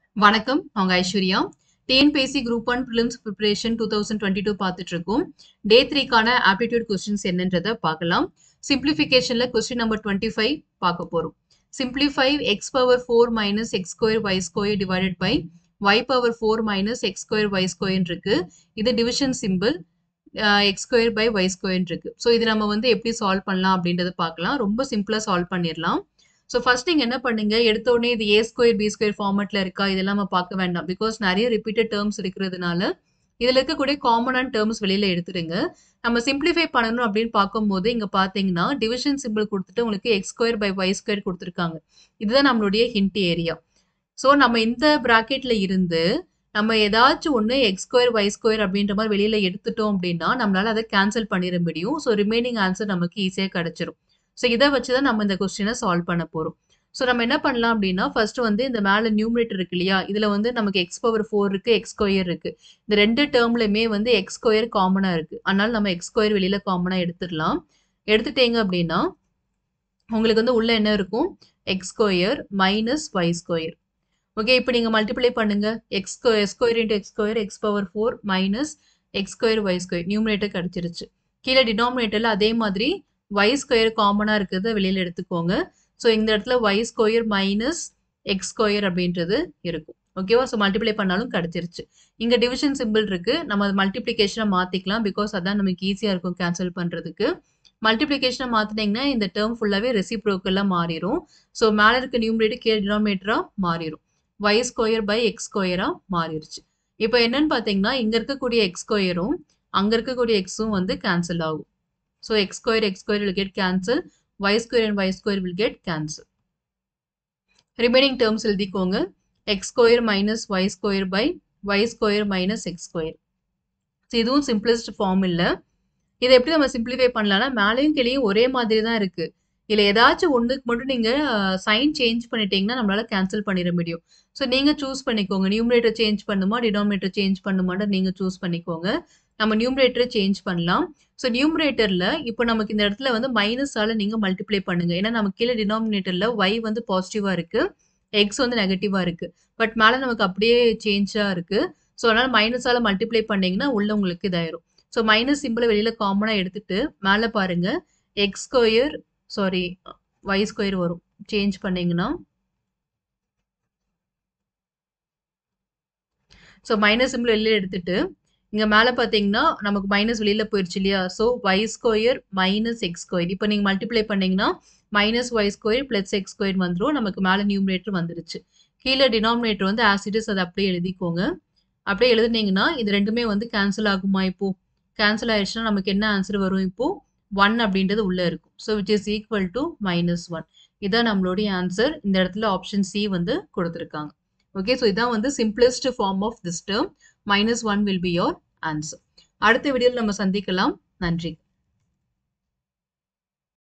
வணக்கம் அவங்க Aishwarya TNPSC group one prelims preparation two thousand twenty two பார்த்துட்டு இருக்கோம் டே த்ரீக்கான ஆப்டிடியூட் கொஸ்டின்ஸ் என்னன்றதை பார்க்கலாம் சிம்பிளிஃபிகேஷன்ல கொஸ்டின் நம்பர் டுவெண்ட்டி ஃபைவ் பார்க்க போறோம் simplify x power four minus x square y square divided by y power four minus x square y square இருக்கு இது division simple x square by y square இருக்கு so இது நம்ம வந்து எப்படி solve பண்ணலாம் அப்படின்றத பார்க்கலாம் ரொம்ப சிம்பிளாக சால்வ் பண்ணிடலாம் ஸோ ஃபர்ஸ்ட் நீங்கள் என்ன பண்ணுங்க எடுத்த உடனே இது ஏ ஸ்கொயர் பி ஸ்கொயர் ஃபார்மெட்ல இருக்கா இதெல்லாம் நம்ம பார்க்க வேண்டாம் பிகாஸ் நிறைய ரிப்பீட்டட் டேர்ம்ஸ் இருக்கிறதுனால இதில் இருக்கக்கூடிய காமனான டேர்ம்ஸ் வெளியில எடுத்துடுங்க நம்ம சிம்பிளிஃபை பண்ணணும் அப்படின்னு பார்க்கும்போது இங்க பாத்தீங்கன்னா டிவிஷன் சிம்பிள் கொடுத்துட்டு உங்களுக்கு x square by y square கொடுத்துருக்காங்க இதுதான் நம்மளுடைய ஹிண்ட் ஏரியா ஸோ நம்ம இந்த ப்ராக்கெட்ல இருந்து நம்ம ஏதாச்சும் ஒன்று எக்ஸ் ஸ்கொயர் ஒய் ஸ்கொயர் அப்படின்ற மாதிரி வெளியில எடுத்துட்டோம் அப்படின்னா நம்மளால அதை கேன்சல் பண்ணிட முடியும் ஸோ ரிமைனிங் ஆன்சர் நமக்கு ஈஸியாக கிடைச்சிரும் ஸோ இதை வச்சு தான் நம்ம இந்த கொஸ்டினை சால்வ் பண்ண போகிறோம் ஸோ நம்ம என்ன பண்ணலாம் அப்படின்னா ஃபர்ஸ்ட் வந்து இந்த மேலே நியூமரேட்டர் இருக்கு இல்லையா இதில் வந்து நமக்கு எக்ஸ் பவர் ஃபோர் இருக்கு எக்ஸ் ஸ்கொயர் இருக்கு இந்த ரெண்டு டேர்ம்லையுமே வந்து எக்ஸ் ஸ்கொயர் காமனாக இருக்கு அதனால நம்ம எக்ஸ் ஸ்கொயர் வெளியில காமனாக எடுத்துடலாம் எடுத்துட்டீங்க அப்படின்னா உங்களுக்கு வந்து உள்ள என்ன இருக்கும் x square minus y square okay இப்போ நீங்கள் மல்டிப்ளை பண்ணுங்க x square into x square x power four minus x square y square numerator கிடச்சிருச்சு கீழே டினாமினேட்டரில் அதே மாதிரி ஒய் ஸ்கொயர் காமனாக இருக்கிறத வெளியில் எடுத்துக்கோங்க ஸோ இந்த இடத்துல y square minus x square அப்படின்றது இருக்கும் ஓகேவா ஸோ மல்டிப்ளை பண்ணாலும் கிடச்சிருச்சு இங்கே டிவிஷன் சிம்பிள் இருக்கு நம்ம அது மல்டிப்ளிகேஷனை மாற்றிக்கலாம் பிகாஸ் அதான் நமக்கு ஈஸியாக இருக்கும் கேன்சல் பண்ணுறதுக்கு மல்டிப்ளிகேஷனை மாற்றினீங்கன்னா இந்த டேர்ம் ஃபுல்லாகவே ரெசிப்ரோக்கெல்லாம் மாறிடும் ஸோ மேலே இருக்க நியூமரேட்டர் கீழே டினாமினேட்டராக மாறிடும் ஒய் ஸ்கொயர் பை எக்ஸ் ஸ்கொயராக மாறிடுச்சு இப்போ என்னன்னு பார்த்தீங்கன்னா இங்கே இருக்கக்கூடிய எக்ஸ் ஸ்கொயரும் அங்கே இருக்கக்கூடிய எக்ஸும் வந்து கேன்சல் ஆகும் So x square x square will get cancelled. y square and y square will get cancelled. Remaining terms எழுதிக்கோங்க x square minus y square by y square minus x square. So இதுவும் simplest form இல்ல. இதை எப்படி நம்ம simplify பண்ணலாம்னா மேலேயும் கீழேயும் ஒரே மாதிரி தான் இருக்கு. இல்லை ஏதாச்சும் ஒன்றுக்கு மட்டும் நீங்க சைன் சேஞ்ச் பண்ணிட்டீங்கன்னா நம்மளால கேன்சல் பண்ணிட முடியும் ஸோ நீங்க சூஸ் பண்ணிக்கோங்க நியூமரேட்டர் சேஞ்ச் பண்ணுமா டினாமினேட்டர் சேஞ்ச் பண்ணுமான்னு நீங்க சூஸ் பண்ணிக்கோங்க நம்ம நியூமரேட்டரை சேஞ்ச் பண்ணலாம் ஸோ நியூமரேட்டரில் இப்போ நமக்கு இந்த இடத்துல வந்து மைனஸால் நீங்கள் மல்டிப்ளை பண்ணுங்க ஏன்னா நமக்கு கீழே டினாமினேட்டரில் ஒய் வந்து பாசிட்டிவாக இருக்குது எக்ஸ் வந்து நெகட்டிவாக இருக்குது பட் மேலே நமக்கு அப்படியே சேஞ்சாக இருக்குது ஸோ அதனால் மைனஸால் மல்டிப்ளை பண்ணிங்கன்னா உள்ள உங்களுக்கு இதாயிரும் ஸோ மைனஸ் சிம்பிளை வெளியில் காமனாக எடுத்துட்டு மேலே பாருங்க x square sorry y square வரும் சேஞ்ச் பண்ணீங்கன்னா ஸோ மைனஸ் சிம்பிள் வெளியில் எடுத்துட்டு இங்க மேல பாத்தீங்கன்னா நமக்கு மைனஸ் வெளியில போயிருச்சு இல்லையா so y square minus x square இப்போ நீங்க மல்டிப்ளை பண்ணீங்கன்னா minus y square plus x square வந்துடும் நமக்கு மேல நியூமரேட்டர் வந்துருச்சு கீழே டினாமினேட்டர் வந்து ஆசிடஸ் அதை அப்படியே எழுதிக்கோங்க அப்படியே எழுதுனீங்கன்னா இது ரெண்டுமே வந்து கேன்சல் ஆகுமா இப்போ கேன்சல் ஆயிடுச்சுன்னா நமக்கு என்ன ஆன்சர் வரும் இப்போ ஒன் அப்படின்றது உள்ள இருக்கும் so which is equal to minus one இதான் நம்மளுடைய ஆன்சர் இந்த இடத்துல ஆப்ஷன் சி வந்து கொடுத்துருக்காங்க ஓகே ஸோ இதான் வந்து simplest form of this term minus one will be your answer அடுத்த வீடியோவில் நம்ம சந்திக்கலாம் நன்றி